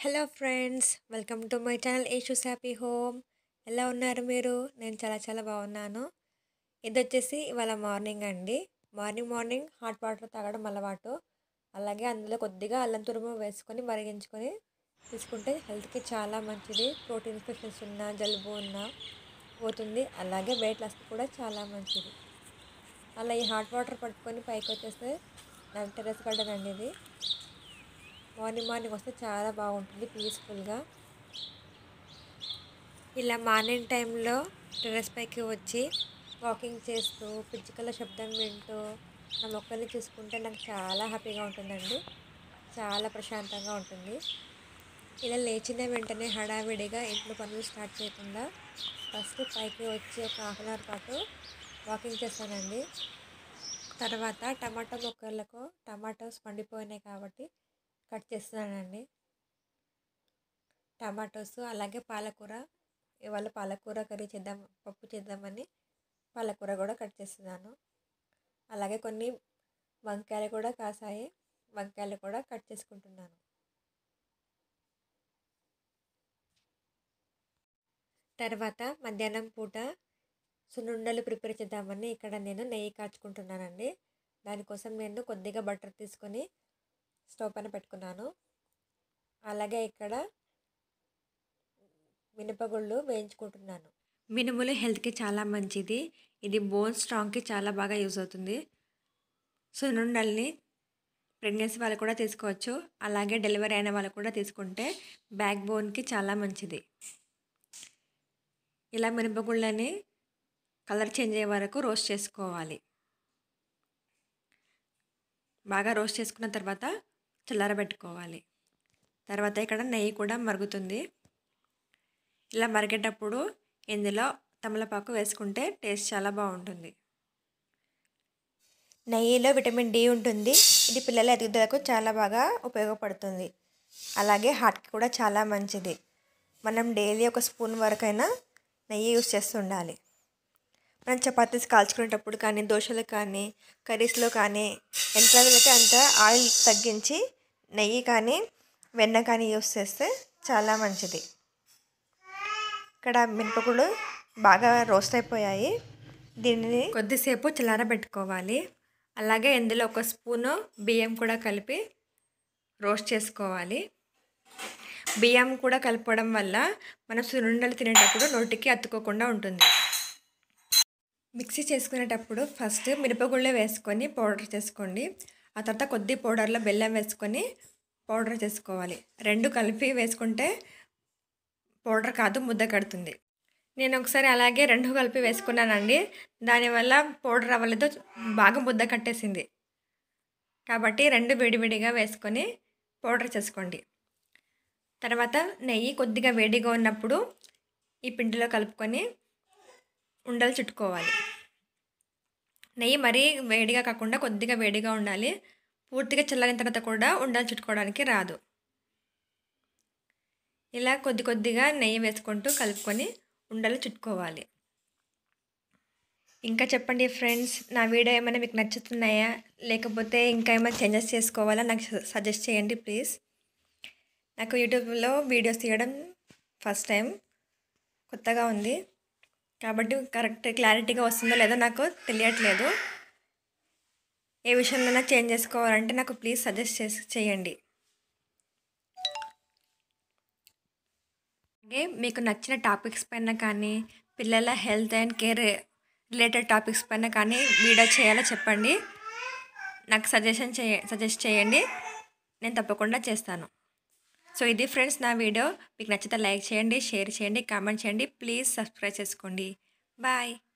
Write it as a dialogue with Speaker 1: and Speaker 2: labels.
Speaker 1: hello friends welcome to my channel Eshu's happy home ఎలా ఉన్నారు మీరు నేను చాలా చాలా బాగున్నాను ఇది వచ్చేసి ఇవాళ మార్నింగ్ అండి మార్నింగ్ మార్నింగ్ హాట్ వాటర్ తాగడం అలవాటు అలాగే అందులో కొద్దిగా అల్లం తురుము వేసుకొని మరిగించుకొని తీసుకుంటే హెల్త్కి చాలా మంచిది ప్రోటీన్ ఇన్ఫెక్షన్స్ ఉన్నా జలుబు ఉన్నా పోతుంది అలాగే వెయిట్ లాస్ కూడా చాలా మంచిది అలా ఈ హాట్ వాటర్ పట్టుకొని పైకి వచ్చేస్తే నా టెరెస్ గార్డెన్ అండి ఇది మార్నింగ్ మార్నింగ్ వస్తే చాలా బాగుంటుంది పీస్ఫుల్గా ఇలా మార్నింగ్ టైంలో టెర్రస్ పైకి వచ్చి వాకింగ్ చేస్తూ పిచ్చుకల శబ్దం వింటూ నా మొక్కల్ని చూసుకుంటే నాకు చాలా హ్యాపీగా ఉంటుందండి చాలా ప్రశాంతంగా ఉంటుంది ఇలా లేచిన వెంటనే హడావిడిగా ఇంట్లో పనులు స్టార్ట్ చేయకుండా ఫస్ట్ పైకి వచ్చి ఒక హాఫ్ అన్ అవర్ పాటు వాకింగ్ చేస్తానండి తర్వాత టమాటా మొక్కలకు టమాటోస్ పండిపోయినాయి కాబట్టి కట్ చేస్తున్నానండి టమాటోస్ అలాగే పాలకూర ఇవాళ పాలకూర కర్రీ చేద్దాం పప్పు చేద్దామని పాలకూర కూడా కట్ చేస్తున్నాను అలాగే కొన్ని వంకాయలు కూడా కాసాయి వంకాయలు కూడా కట్ చేసుకుంటున్నాను తర్వాత మధ్యాహ్నం పూట సున్నుండలు ప్రిపేర్ చేద్దామని ఇక్కడ నేను నెయ్యి కాచుకుంటున్నానండి దానికోసం నేను కొద్దిగా బటర్ తీసుకొని స్టవ్ పైన పెట్టుకున్నాను అలాగే ఇక్కడ మినపగుళ్ళు వేయించుకుంటున్నాను మినుములు హెల్త్కి చాలా మంచిది ఇది బోన్ స్ట్రాంగ్కి చాలా బాగా యూజ్ అవుతుంది సున్నుండల్ని ప్రెగ్నెన్సీ వాళ్ళు కూడా తీసుకోవచ్చు అలాగే డెలివరీ అయిన వాళ్ళు కూడా తీసుకుంటే బ్యాక్ బోన్కి చాలా మంచిది ఇలా మినపగుళ్ళని కలర్ చేంజ్ అయ్యే వరకు రోస్ట్ చేసుకోవాలి బాగా రోస్ట్ చేసుకున్న తర్వాత చల్లారబెట్టుకోవాలి తర్వాత ఇక్కడ నెయ్యి కూడా మరుగుతుంది ఇలా మరిగేటప్పుడు ఇందులో తమలపాకు వేసుకుంటే టేస్ట్ చాలా బాగుంటుంది నెయ్యిలో విటమిన్ డి ఉంటుంది ఇది పిల్లల ఎదుగుదలకు చాలా బాగా ఉపయోగపడుతుంది అలాగే హార్ట్కి కూడా చాలా మంచిది మనం డైలీ ఒక స్పూన్ వరకైనా నెయ్యి యూస్ చేస్తుండాలి మనం చపాతీస్ కాల్చుకునేటప్పుడు కానీ దోశలు కానీ కర్రీస్లో కానీ ఎంత అయితే అంత ఆయిల్ తగ్గించి నెయ్యి కానీ వెన్న కానీ యూస్ చేస్తే చాలా మంచిది ఇక్కడ మినపగుళ్ళు బాగా రోస్ట్ అయిపోయాయి దీనిని కొద్దిసేపు చల్లారబెట్టుకోవాలి అలాగే ఇందులో ఒక స్పూను బియ్యం కూడా కలిపి రోస్ట్ చేసుకోవాలి బియ్యం కూడా కలపడం వల్ల మనం సున్నుండలు తినేటప్పుడు నోటికి అతుక్కోకుండా ఉంటుంది మిక్సీ చేసుకునేటప్పుడు ఫస్ట్ మిరపగుళ్ళ వేసుకొని పౌడర్ చేసుకోండి ఆ తర్వాత కొద్ది పౌడర్లో బెల్లం వేసుకొని పౌడర్ చేసుకోవాలి రెండు కలిపి వేసుకుంటే పౌడర్ కాదు ముద్ద కడుతుంది నేను ఒకసారి అలాగే రెండు కలిపి వేసుకున్నానండి దానివల్ల పౌడర్ అవ్వలేదు బాగా ముద్ద కట్టేసింది కాబట్టి రెండు విడివిడిగా వేసుకొని పౌడర్ చేసుకోండి తర్వాత నెయ్యి కొద్దిగా వేడిగా ఉన్నప్పుడు ఈ పిండిలో కలుపుకొని ఉండలు చుట్టుకోవాలి నెయ్యి మరీ వేడిగా కాకుండా కొద్దిగా వేడిగా ఉండాలి పూర్తిగా చల్లారిన తర్వాత కూడా ఉండలు చుట్టుకోవడానికి రాదు ఇలా కొద్ది కొద్దిగా నెయ్యి వేసుకుంటూ కలుపుకొని ఉండలు చుట్టుకోవాలి ఇంకా చెప్పండి ఫ్రెండ్స్ నా వీడియో ఏమైనా మీకు నచ్చుతున్నాయా లేకపోతే ఇంకా ఏమైనా చేంజెస్ చేసుకోవాలా నాకు సజెస్ట్ చేయండి ప్లీజ్ నాకు యూట్యూబ్లో వీడియోస్ తీయడం ఫస్ట్ టైం కొత్తగా ఉంది కాబట్టి కరెక్ట్ క్లారిటీగా వస్తుందో లేదో నాకు తెలియట్లేదు ఏ విషయంలో చేంజ్ చేసుకోవాలంటే నాకు ప్లీజ్ సజెస్ట్ చేసి చేయండి అలాగే మీకు నచ్చిన టాపిక్స్ పైన కానీ పిల్లల health and care related topics పైన కానీ వీడియో చేయాలో చెప్పండి నాకు సజెషన్ చేయ సజెస్ట్ చేయండి నేను తప్పకుండా చేస్తాను సో ఇది ఫ్రెండ్స్ నా వీడియో మీకు నచ్చితే లైక్ చేయండి షేర్ చేయండి కామెంట్ చేయండి ప్లీజ్ సబ్స్క్రైబ్ చేసుకోండి బాయ్